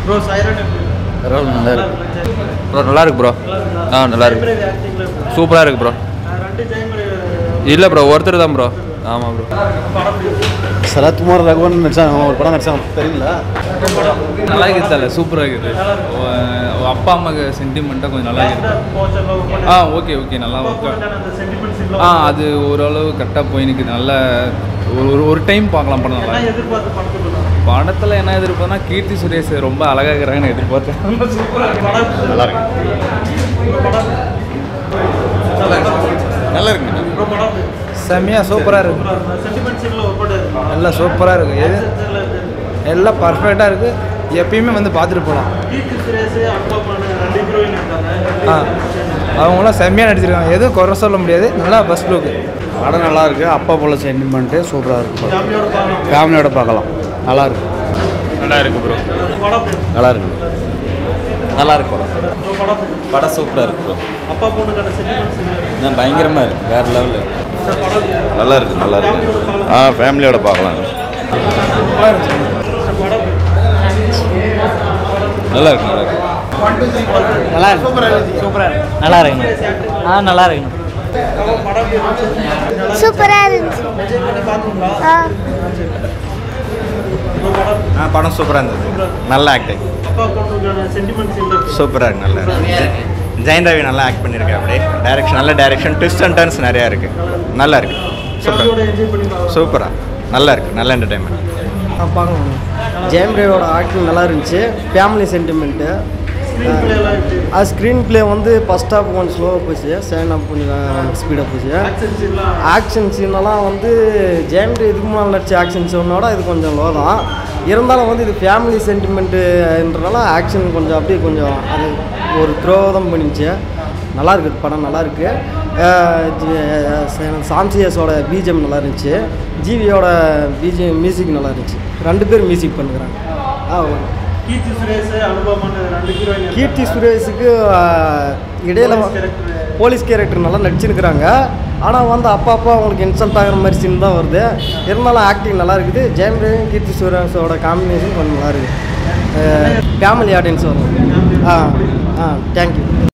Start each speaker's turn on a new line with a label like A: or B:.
A: Bro siren எப்படி
B: பரவாயில்ல நல்லா இருக்கு ப்ரோ நல்லா இருக்கு ப்ரோ ஆ நல்லா இருக்கு
A: ஆக்டிங்ல
B: சூப்பராக இருக்கு ப்ரோ
A: ரெண்டு ஜெயம்
B: இல்லை ப்ரோ ஒருத்தர் தான் ப்ரோ ஆமாம் ப்ரோ
A: படம் எப்படி
C: சரத்குமார் ரகுவன் நடிச்சாங்க ஒரு படம் நடிச்சாங்க தெரியுங்களா
D: நல்லா இருக்குது தல சூப்பராக இருக்குது உ- அப்பா அம்மாக்கு சென்டிமெண்ட்டாக கொஞ்சம் நல்லா இருக்குது
A: போச்சர்
D: ஆ ஓகே ஓகே நல்லா ஒர்க்
A: அந்த சென்டிமெண்ட்ஸ்
D: ஆ அது ஓரளவு கரெக்டாக போய் நிற்குது நல்ல ஒரு ஒரு ஒரு டைம் பார்க்கலாம் படம் நல்லா இருக்கு.
A: எதிர்பார்த்து படத்துக்கு
D: படத்தில் என்ன எதிர்பார்த்தா கீர்த்தி சுரேஷ் ரொம்ப அழகாக இருக்கிறாங்கன்னு எதிர்பார்த்தேன்
C: நல்லா இருக்கு நல்லா இருக்கு
A: ப்ரோ படம்
E: செம்மையாக சூப்பராக இருக்கு
A: சென்டிமெண்ட் சீன்ல ஒரு படம் இருக்கு
E: எல்லாம் சூப்பராக இருக்குது எது எல்லாம் பர்ஃபெக்டாக இருக்குது எப்பயுமே வந்து பார்த்துட்டு போகலாம்
A: கீர்த்தி சுரேஷ் அனுபவமான ரெண்டு ஹீரோயின் இருக்காங்க
E: ஆ அவங்களாம் செம்மையாக நடிச்சிருக்காங்க எதுவும் குறை சொல்ல முடியாது நல்லா ஃபஸ்ட் லுக்கு
C: படம் நல்லா இருக்கு அப்பா போல சென்டிமெண்ட்டு சூப்பராக இருக்கு படம்
A: ஃபேமிலியோட பார்க்கலாம்
C: ஃபேமிலியோட பார்க்கலாம் நல்லா இருக்கு
B: நல்லா இருக்கு ப்ரோ
A: படம் எப்படி?
C: நல்லா இருக்கு நல்லா இருக்கு படம்
A: ப்ரோ படம் எப்படி?
C: படம் சூப்பராக இருக்கு ப்ரோ
A: அப்பா பொண்ணுக்கான சென்டிமெண்ட் சீன்
C: நான் பயங்கரமாக இருக்கு வேறு லெவலில்
A: சார் படம் எப்படி?
C: நல்லா இருக்கு நல்லா இருக்கு ஆ ஃபேமிலியோட பார்க்கலாம்
A: சார் படம் எப்படி?
C: நல்லா இருக்கு நல்லா இருக்கு
E: நல்லா இருக்கு சூப்பராக இருக்கு நல்லா இருக்குங்க ஆ நல்லா இருக்குங்க
A: படம் எப்படி இருந்துச்சு?
F: சூப்பராக இருந்துச்சு
A: என்ஜாய் பண்ணி பார்த்தீங்களா
F: ஆ
A: ப்ரோ படம்
C: ஆ படம் சூப்பராக இருந்தது நல்ல ஆக்டிங்
A: அப்பா பொண்ணுக்கான சென்டிமெண்ட் சீன் இருக்கு
C: சூப்பராக இருக்கு நல்லா இருக்கு ஜெயன் ரவி நல்லா ஆக்ட் பண்ணியிருக்கேன் அப்படியே டைரக்ஷன் நல்ல டைரக்ஷன் ட்விஸ்ட் அண்ட் டர்ன்ஸ் நிறையா இருக்கு நல்லா இருக்கு
A: ஃபேமிலியோட என்ஜாய் பண்ணி பார்க்கலாம்
C: சூப்பராக நல்லா இருக்கு நல்ல என்டர்டைன்மெண்ட்
E: பார்க்கணும் ஜெயம் ரேவோட ஆக்டிங் நல்லா இருந்துச்சு ஃபேமிலி சென்டிமெண்ட்டு
A: ஸ்க்ரீன் பிளே எல்லாம் எப்படி
E: அது ஸ்க்ரீன் ப்ளே வந்து ஃபஸ்ட் ஹாஃப் கொஞ்சம் ஸ்லோவாக போச்சு செகண்ட் ஹாஃப் கொஞ்சம் ஸ்பீடாக போச்சு
A: ஆக்ஷன் சீன்லாம்
E: ஆக்ஷன் சீனெல்லாம் வந்து ஜெயம் ரே இதுக்கு முன்னாடி நடிச்ச ஆக்ஷன் சீனோட இது கொஞ்சம் லோ தான் இருந்தாலும் வந்து இது ஃபேமிலி சென்டிமெண்ட்டுன்றனால ஆக்ஷன் கொஞ்சம் அப்படியே கொஞ்சம் அது ஒரு த்ரோதம் பண்ணிச்சு நல்லா இருக்குது படம் நல்லா இருக்கு அஹ் ஜி- சாம்சியஸோட பிஜிஎம் நல்லா இருந்துச்சு ஜிவியோட பிஜிஎம் மியூசிக் நல்லா இருந்துச்சு ரெண்டு பேரும் மியூசிக் பண்ணுறாங்க ஆ
A: கீர்த்தி சுரேஷ் அனுபவமான ரெண்டு ஹீரோயின்
E: கீர்த்தி சுரேஷுக்கு அஹ், இடையில
A: போலீஸ் character.
E: போலீஸ் கேரக்டர் நல்லா நடிச்சிருக்கிறாங்க ஆனால் வந்து அப்பா அப்பா அவங்களுக்கு இன்சல்ட் ஆகிற மாதிரி சீன் தான் வருது இருந்தாலும் ஆக்டிங் நல்லா இருக்குது ஜெயம் ரவியும் கீர்த்தி சுரேஷோட காம்பினேஷன் கொஞ்சம் நல்லா இருக்குது ஃபேமிலி ஆடியன்ஸ் வரும் ஆ ஆ தேங்க்யூ